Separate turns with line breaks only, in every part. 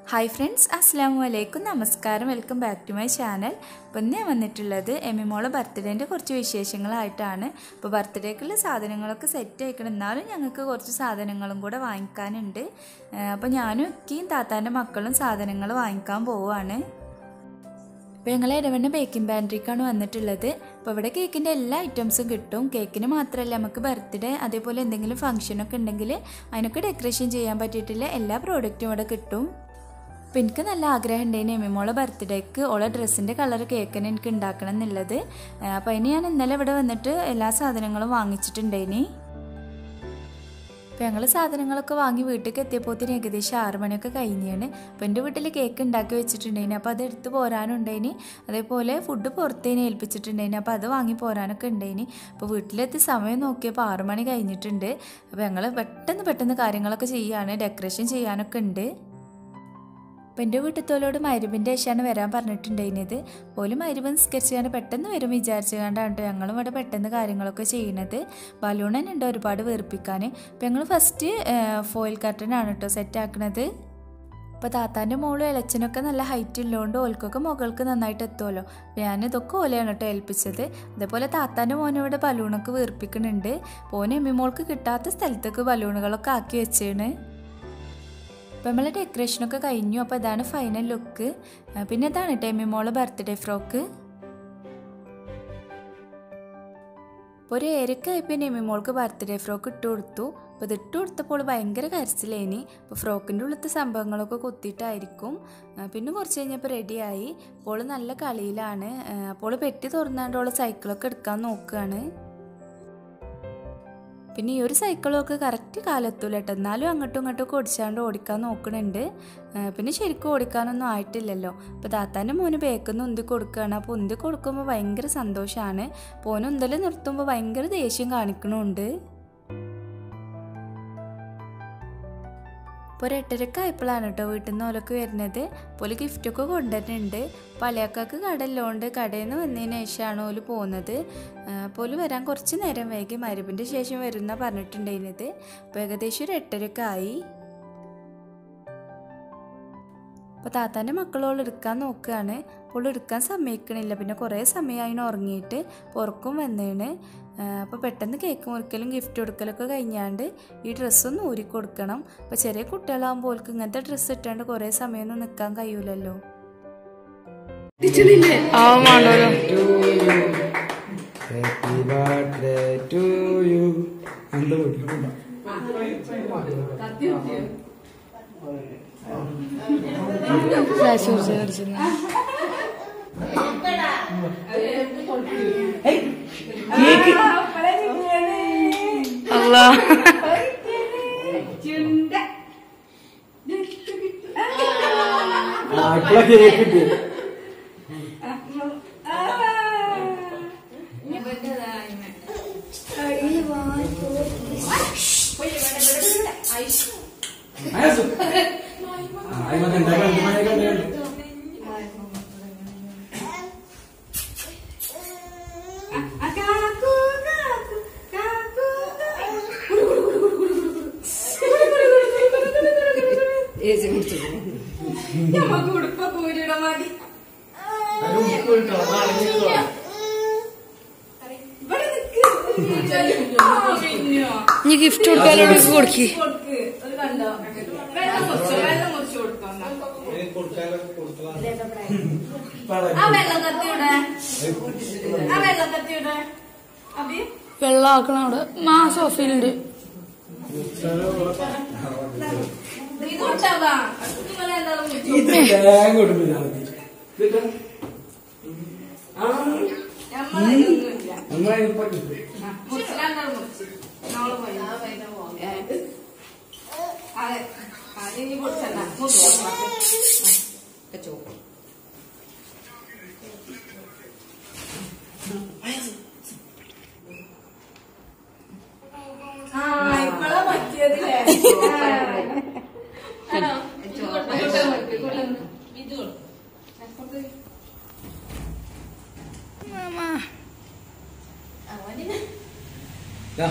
Hi friends അസ്സാം വലൈക്കും നമസ്കാരം welcome back to my channel അപ്പോൾ ഇന്ന് ഞാൻ വന്നിട്ടുള്ളത് എമിമോളെ ബർത്ത്ഡേൻ്റെ കുറച്ച് വിശേഷങ്ങളായിട്ടാണ് അപ്പോൾ ബർത്ത്ഡേക്കുള്ള സാധനങ്ങളൊക്കെ സെറ്റ് ആയിക്കണം എന്നാലും ഞങ്ങൾക്ക് കുറച്ച് സാധനങ്ങളും കൂടെ വാങ്ങിക്കാനുണ്ട് അപ്പോൾ ഞാനും ഒക്കെയും താത്താൻ്റെ മക്കളും സാധനങ്ങൾ വാങ്ങിക്കാൻ പോവുകയാണ് അപ്പോൾ ഞങ്ങൾ ഇടവണ്ണ ബേക്കിംഗ് പാൻട്രിക്കാണ് വന്നിട്ടുള്ളത് അപ്പോൾ ഇവിടെ കേക്കിൻ്റെ എല്ലാ ഐറ്റംസും കിട്ടും കേക്കിന് മാത്രമല്ല നമുക്ക് ബർത്ത്ഡേ അതേപോലെ എന്തെങ്കിലും ഫംഗ്ഷനൊക്കെ ഉണ്ടെങ്കിൽ അതിനൊക്കെ ഡെക്കറേഷൻ ചെയ്യാൻ പറ്റിയിട്ടുള്ള എല്ലാ പ്രോഡക്റ്റും ഇവിടെ കിട്ടും അപ്പോൾ എനിക്ക് നല്ല ആഗ്രഹം ഉണ്ടായിരുന്നു എമ്മിമോളെ ബർത്ത്ഡേക്ക് ഓളെ ഡ്രസ്സിൻ്റെ കളർ കേക്കിന് എനിക്ക് ഉണ്ടാക്കണം എന്നുള്ളത് അപ്പോൾ അതിന് ഞാൻ ഇന്നലെ ഇവിടെ വന്നിട്ട് എല്ലാ സാധനങ്ങളും വാങ്ങിച്ചിട്ടുണ്ടായിനി അപ്പോൾ ഞങ്ങൾ സാധനങ്ങളൊക്കെ വാങ്ങി വീട്ടിലേക്ക് എത്തിയപ്പോഴത്തേന് ഏകദേശം ആറ് മണിയൊക്കെ കഴിഞ്ഞാണ് അപ്പോൾ എൻ്റെ വീട്ടിൽ കേക്ക് ഉണ്ടാക്കി വെച്ചിട്ടുണ്ടായിന് അപ്പോൾ അത് എടുത്ത് പോരാനുണ്ടായിനി അതേപോലെ ഫുഡ് പുറത്തേന് ഏൽപ്പിച്ചിട്ടുണ്ടായിന് അപ്പോൾ അത് വാങ്ങി പോരാനൊക്കെ ഉണ്ടായിനി അപ്പോൾ വീട്ടിലെത്തി സമയം നോക്കിയപ്പോൾ ആറ് മണി കഴിഞ്ഞിട്ടുണ്ട് അപ്പോൾ ഞങ്ങൾ പെട്ടെന്ന് പെട്ടെന്ന് കാര്യങ്ങളൊക്കെ ചെയ്യുകയാണ് ഡെക്കറേഷൻ ചെയ്യാനൊക്കെ ഉണ്ട് അപ്പോൾ എൻ്റെ വീട്ടിലത്തോലോട് മരുവിൻ്റെ ശേഷമാണ് വരാൻ പറഞ്ഞിട്ടുണ്ടായിരുന്നത് പോലും മരുവ് നിസ്കരിച്ചാണ് പെട്ടെന്ന് വരും വിചാരിച്ചു കണ്ടാണ് ഞങ്ങളും ഇവിടെ പെട്ടെന്ന് കാര്യങ്ങളൊക്കെ ചെയ്യുന്നത് ബലൂൺ തന്നെ ഉണ്ട് ഒരുപാട് വീർപ്പിക്കാൻ അപ്പോൾ ഞങ്ങൾ ഫസ്റ്റ് ഫോയിൽ കർട്ടനാണ് കേട്ടോ സെറ്റ് ആക്കണത് അപ്പോൾ താത്താൻ്റെ മോളും ഇളച്ചനൊക്കെ നല്ല ഹൈറ്റ് ഉള്ളതുകൊണ്ട് ഓൽക്കൊക്കെ മുകൾക്ക് നന്നായിട്ട് എത്തുമല്ലോ ഞാൻ ഇതൊക്കെ ഓലയാണ് കേട്ടോ ഏൽപ്പിച്ചത് അതേപോലെ താത്താൻ്റെ മോനെ ഇവിടെ ബലൂണൊക്കെ വീർപ്പിക്കുന്നുണ്ട് പോനെ എമ്മി മോൾക്ക് കിട്ടാത്ത സ്ഥലത്തേക്ക് ബലൂണുകളൊക്കെ ആക്കി വെച്ചാണ് അപ്പോൾ നമ്മൾ ഡെക്കറേഷനൊക്കെ കഴിഞ്ഞു അപ്പോൾ ഇതാണ് ഫൈനൽ ലുക്ക് പിന്നെ ഇതാണ് ടൈമി മോള് ബർത്ത്ഡേ ഫ്രോക്ക് അപ്പോൾ ഒരു ഏരക്കായപ്പോൾ നെമി മോൾക്ക് ബർത്ത്ഡേ ഫ്രോക്ക് ഇട്ട് കൊടുത്തു അപ്പോൾ ഇത് ഇട്ട് കൊടുത്തപ്പോൾ ഭയങ്കര കരച്ചിലേനി അപ്പോൾ ഫ്രോക്കിൻ്റെ ഉള്ളത്തെ സംഭവങ്ങളൊക്കെ കുത്തിയിട്ടായിരിക്കും പിന്നെ കുറച്ച് കഴിഞ്ഞപ്പോൾ റെഡിയായി അപ്പോൾ നല്ല കളിയിലാണ് അപ്പോൾ പെട്ടി തുറന്നാണ്ട് ഓൾ സൈക്കിളൊക്കെ എടുക്കാൻ നോക്കുകയാണ് പിന്നെ ഈ ഒരു സൈക്കിളൊക്കെ കറക്റ്റ് കാലെത്തൂല കേട്ടോ എന്നാലും അങ്ങോട്ടും ഇങ്ങോട്ടും ഒക്കെ ഓടിച്ചാണ്ട് ഓടിക്കാൻ നോക്കണുണ്ട് പിന്നെ ശരിക്കും ഓടിക്കാനൊന്നും ആയിട്ടില്ലല്ലോ അപ്പോൾ താത്താൻ്റെ മോന് ബേക്കൊന്ന് ഉന്തി കൊടുക്കുകയാണ് അപ്പോൾ ഉന്തി കൊടുക്കുമ്പോൾ ഭയങ്കര സന്തോഷമാണ് പോന് ഉന്തൽ നിർത്തുമ്പോൾ ഭയങ്കര ദേഷ്യം കാണിക്കണമുണ്ട് ഇപ്പോൾ ഒരു എട്ടരക്ക് ആയപ്പോഴാണ് കേട്ടോ വീട്ടിൽ നിന്ന് ഓലൊക്കെ വരുന്നത് പോലെ ഗിഫ്റ്റൊക്കെ കൊണ്ടുവരുന്നുണ്ട് പലയാക്കാക്ക് കടല്ലോണ്ട് കടയിൽ നിന്ന് വന്നതിന് ശേഷമാണ് ഓല് പോകുന്നത് പോല് വരാൻ കുറച്ച് നേരം വൈകി മരുവിൻ്റെ ശേഷം വരുന്ന പറഞ്ഞിട്ടുണ്ടായിരുന്നത് അപ്പോൾ ഏകദേശം ഒരു എട്ടരക്ക് ആയി അപ്പോൾ താത്താൻ്റെ മക്കളോൾ എടുക്കാൻ നോക്കുകയാണ് അപ്പോൾ എടുക്കാൻ സമ്മതിക്കണില്ല പിന്നെ കുറേ സമയമായി ഉറങ്ങിയിട്ട് ഉറക്കം വന്നേണ് അപ്പോൾ പെട്ടെന്ന് കേക്ക് മുറിക്കലും ഗിഫ്റ്റ് കൊടുക്കലൊക്കെ കഴിഞ്ഞാണ്ട് ഈ ഡ്രസ്സൊന്ന് ഊരി കൊടുക്കണം അപ്പോൾ ചെറിയ കുട്ടികളാകുമ്പോൾ ഓൾക്ക് ഇങ്ങനത്തെ ഡ്രസ്സ് ഇട്ടാണ്ട് കുറേ സമയമൊന്നും നിൽക്കാൻ കഴിയൂലല്ലോ
Happy birthday to you. എന്താ ആക്കുള്ള കേക്ക് കിട്ടി
നീ ഗിഫ്റ്റ് കൊടുക്കാനോട് കൊടുക്കി വെള്ളം ആക്കണം അവിടെ മാ സോഫയിലുണ്ട്
ഇത് തേങ്ങ കൊടുക്കില്ല നമ്മളിപ്പോ കിട്ടും ദാ.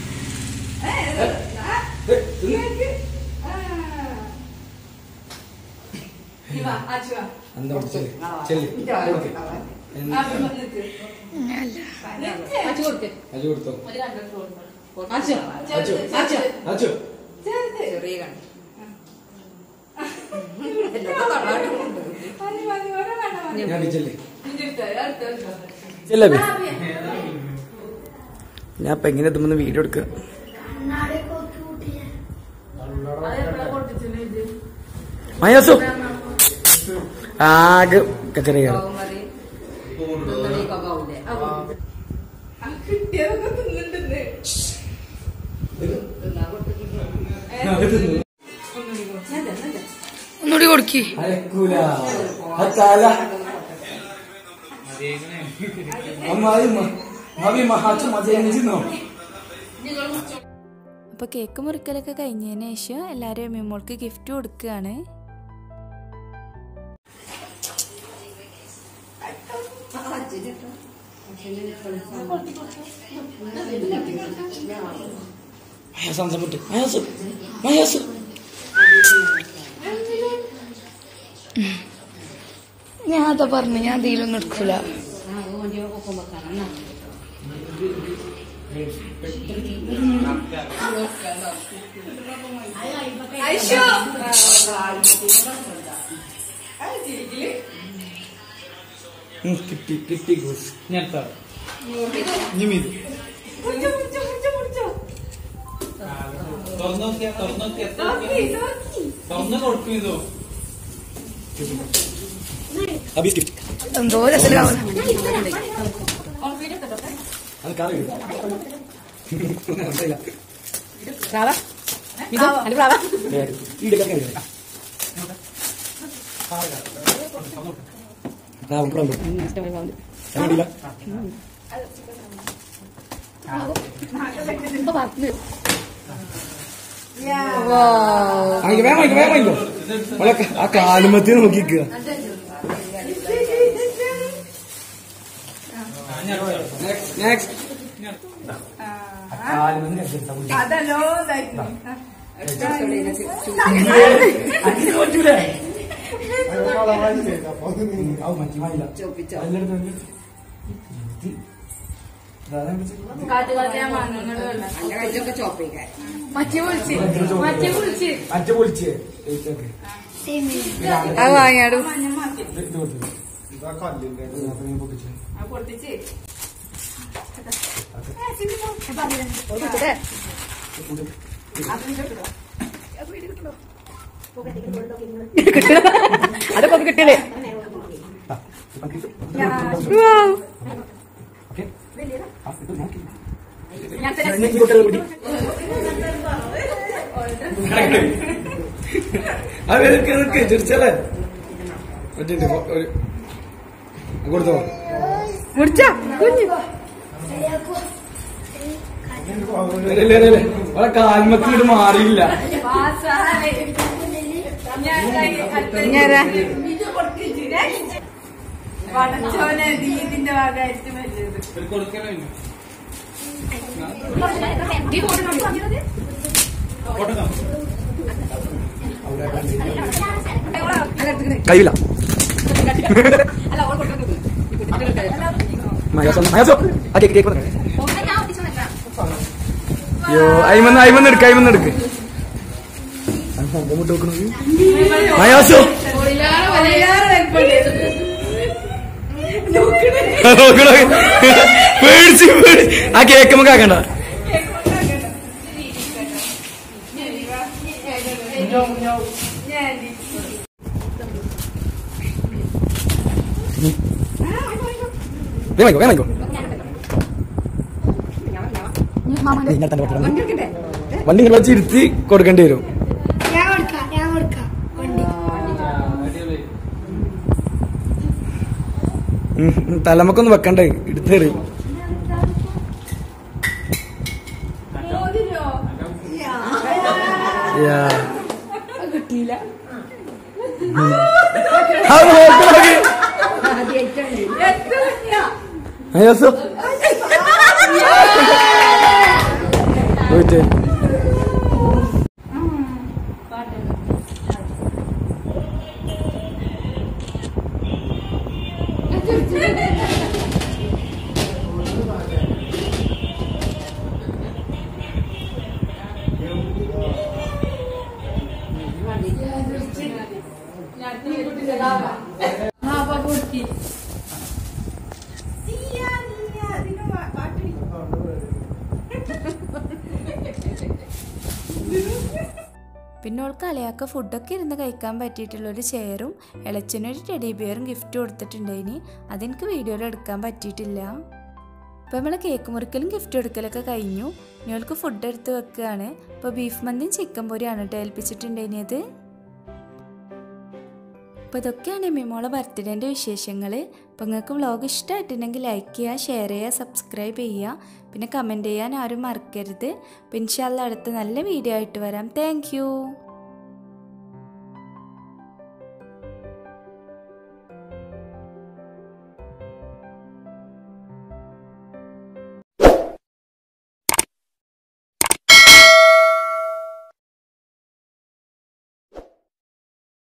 ഏ, തിന്ന്. എന്താ ചെല്ലി ചെല്ലി കൊടുക്ക് അജു കൊടുത്തോ അജു അജു ഞാൻ ചെല്ലി ചെല്ലേ ഞാൻ ഇപ്പൊ എങ്ങനെ എത്തുമ്പോ വീഡിയോ എടുക്കുക മയാസു ആകെ കച്ചറയാണ്
ഒന്നുകൂടി കൊടുക്കി
അയക്കൂല അച്ചാല അമ്മായി മതി മഹാച്ചു മതിയെന്നോ
അപ്പോൾ കേക്ക് മുറിക്കലൊക്കെ കഴിഞ്ഞതിന് ശേഷം എല്ലാവരും എമ്മിമോൾക്ക് ഗിഫ്റ്റ് കൊടുക്കുകയാണ്
മയാസം വിട്ട് മയാസു മയാസു
ഞാൻ അതാ പറഞ്ഞു ഞാൻ അതിലൊന്നും എടുക്കൂല
കിട്ടി കിട്ടി ഗൂസ് ഞാൻ നിമിത് അബീസ് ഗിഫ്റ്റ്
എന്തോ രസത്തിലാവണം
അത് കറി കണ്ടില്ല വാങ്ങിക്കോ വേഗം വാങ്ങിക്കോ വേഗം വാങ്ങിക്കോ അവളെ ആ കാലുമത്തി നോക്കിക്കുക നെക്സ്റ്റ്
അതല്ലോ ഇതായിരുന്നു. മച്ചി വിളിച്ച് മച്ചി വിളിച്ച്
അറ്റ പൊളിച്ചേ
അത് വാങ്ങിയാടും
ആ പൊട്ടിച്ച്
അതൊക്കെ കിട്ടിയല്ലേ
അത് എടുക്ക് എടുക്ക് ചിരിച്ചല്ലേ ഒറ്റ ഒരു കൊടുത്തോ
മുടിച്ചാ കുഞ്ഞു
ഇല്ല, ഇല്ല, ഇല്ല. അവളെ കാൽമത്തിട്ട് മാറിയില്ല
പാസ്സാലേ. ഞാൻ കൈ അടുത്ത
ഞാനാ?
ഇത് കൊടുത്തിട്ട് പടച്ചോനെ ദീദിന്റെ ഭാഗമായിട്ട് വരുന്നത്
കഴിയില്ല മയാസോ മയാസോ ആ കേക്ക് കേക്ക് അയ്യോ അയിമന്ന് അയിമന്ന് എടുക്ക അയിമന്ന് എടുക്ക് മയാസോ പേടിച്ച് പേടി ആ കേക്ക് നമുക്ക് ആക്കണ്ട വേഗം വേഗം വണ്ടി ഇങ്ങനെ വെച്ച് ഇരുത്തി കൊടുക്കേണ്ടി വരും
ഞാൻ കൊടുക്കാം ഞാൻ കൊടുക്കാം വണ്ടി
ഉം, ഉം, തലമക്കൊന്നും വെക്കണ്ടേ എടുത്തേറി യാ. അത് നോക്ക് നോക്ക്. അയ്യോ പോയിട്ട്
ആ അപ്പൊ കൊടുക്കി അതിന് പാട്ടില്ല
പിന്നെ ഓൾക്ക് അലയാക്ക ഫുഡൊക്കെ ഇരുന്ന് കഴിക്കാൻ പറ്റിയിട്ടുള്ളൊരു ചെയറും ഇളച്ചനൊരു ടെഡി ബിയറും ഗിഫ്റ്റ് കൊടുത്തിട്ടുണ്ടായിനി അതെനിക്ക് വീഡിയോയിൽ എടുക്കാൻ പറ്റിയിട്ടില്ല അപ്പോൾ നമ്മൾ കേക്ക് മുറിക്കലും ഗിഫ്റ്റ് കൊടുക്കലൊക്കെ കഴിഞ്ഞു ഇനി ഓൾക്ക് ഫുഡ് എടുത്ത് വെക്കുകയാണ് ഇപ്പോൾ ബീഫ് മന്തിയും ചിക്കൻ പൊരിയാണ് കേട്ടോ ഏൽപ്പിച്ചിട്ടുണ്ടായിനിയത് അപ്പോൾ ഇതൊക്കെയാണ് മിമോളെ ബർത്ത്ഡേൻ്റെ വിശേഷങ്ങൾ അപ്പോൾ നിങ്ങൾക്ക് വ്ളോഗ് ഇഷ്ടമായിട്ടുണ്ടെങ്കിൽ ലൈക്ക് ചെയ്യുക ഷെയർ ചെയ്യുക സബ്സ്ക്രൈബ് ചെയ്യുക പിന്നെ കമൻറ്റ് ചെയ്യാൻ ആരും മറക്കരുത് അപ്പോൾ ഇൻഷാല്ല അടുത്ത നല്ല വീഡിയോ ആയിട്ട് വരാം താങ്ക്